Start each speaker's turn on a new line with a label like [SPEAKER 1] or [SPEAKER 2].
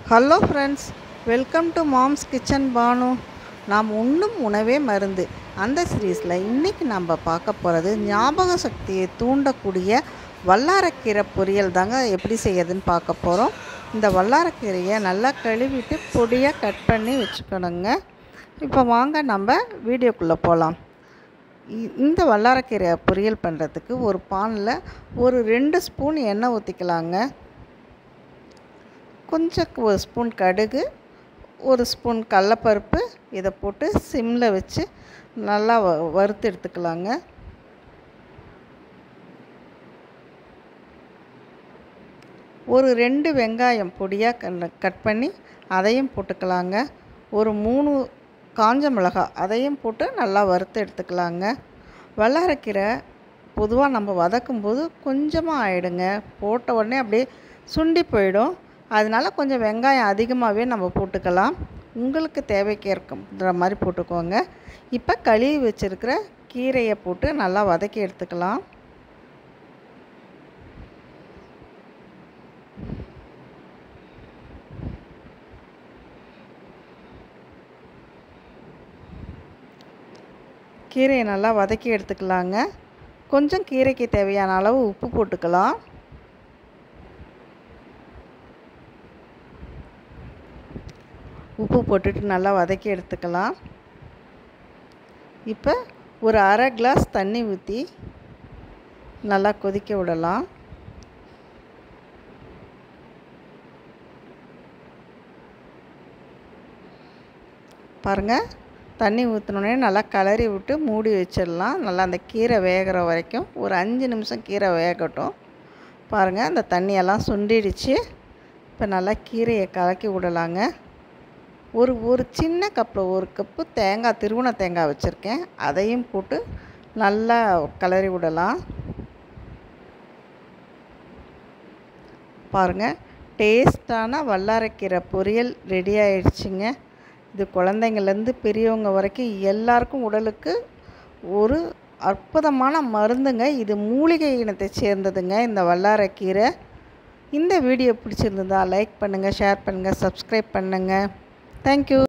[SPEAKER 1] hello friends welcome to mom's kitchen Banu நாம் உண்ணும் உணவே மருந்து அந்த சீரீஸில் இன்றைக்கி நம்ம பார்க்க போகிறது ஞாபக சக்தியை தூண்டக்கூடிய வல்லாரக்கீரை பொரியல் தாங்க எப்படி செய்யறதுன்னு பார்க்க போகிறோம் இந்த வல்லாரக்கீரையை நல்லா கழுவிட்டு பொடியாக கட் பண்ணி வச்சுக்கணுங்க இப்போ வாங்க நம்ம வீடியோக்குள்ளே போகலாம் இ- இந்த வல்லாரக்கீரை பொரியல் பண்ணுறதுக்கு ஒரு பானில் ஒரு ரெண்டு ஸ்பூன் எண்ணெய் ஊற்றிக்கலாங்க கொஞ்சம் ஒரு ஸ்பூன் கடுகு ஒரு ஸ்பூன் கடலப்பருப்பு இதை போட்டு சிம்மில் வச்சு நல்லா வ வறுத்து எடுத்துக்கலாங்க ஒரு ரெண்டு வெங்காயம் பொடியாக கட் பண்ணி அதையும் போட்டுக்கலாங்க ஒரு மூணு காஞ்ச மிளகாய் அதையும் போட்டு நல்லா வறுத்து எடுத்துக்கலாங்க வல்லாரக்கீரை பொதுவாக நம்ம வதக்கும்போது கொஞ்சமாக ஆயிடுங்க போட்ட உடனே அப்படியே சுண்டி போயிடும் அதனால கொஞ்சம் வெங்காயம் அதிகமாகவே நம்ம போட்டுக்கலாம் உங்களுக்கு தேவைக்கு இருக்குன்ற மாதிரி போட்டுக்கோங்க இப்போ கழுவி வச்சுருக்கிற கீரையை போட்டு நல்லா வதக்கி எடுத்துக்கலாம் கீரையை நல்லா வதக்கி எடுத்துக்கலாங்க கொஞ்சம் கீரைக்கு தேவையான அளவு உப்பு போட்டுக்கலாம் உப்பு போட்டுட்டு நல்லா வதக்கி எடுத்துக்கலாம் இப்போ ஒரு அரை கிளாஸ் தண்ணி ஊற்றி நல்லா கொதிக்க விடலாம் பாருங்கள் தண்ணி ஊற்றினோடனே நல்லா கிளறி விட்டு மூடி வச்சிடலாம் நல்லா அந்த கீரை வேகிற வரைக்கும் ஒரு அஞ்சு நிமிஷம் கீரை வேகட்டும் பாருங்கள் அந்த தண்ணியெல்லாம் சுண்டிடுச்சு இப்போ நல்லா கீரையை கலக்கி விடலாங்க ஒரு ஒரு சின்ன கப்பில் ஒரு கப்பு தேங்காய் திருவண்ண தேங்காய் வச்சுருக்கேன் அதையும் போட்டு நல்லா கிளறி விடலாம் பாருங்கள் டேஸ்டான வல்லாரக்கீரை பொரியல் ரெடி ஆயிடுச்சுங்க இது குழந்தைங்கள்லேருந்து பெரியவங்க வரைக்கும் எல்லாருக்கும் உடலுக்கு ஒரு அற்புதமான மருந்துங்க இது மூலிகை இனத்தை சேர்ந்ததுங்க இந்த வல்லாரக்கீரை இந்த வீடியோ பிடிச்சிருந்ததா லைக் பண்ணுங்கள் ஷேர் பண்ணுங்கள் சப்ஸ்கிரைப் பண்ணுங்கள் தேங்க்யூ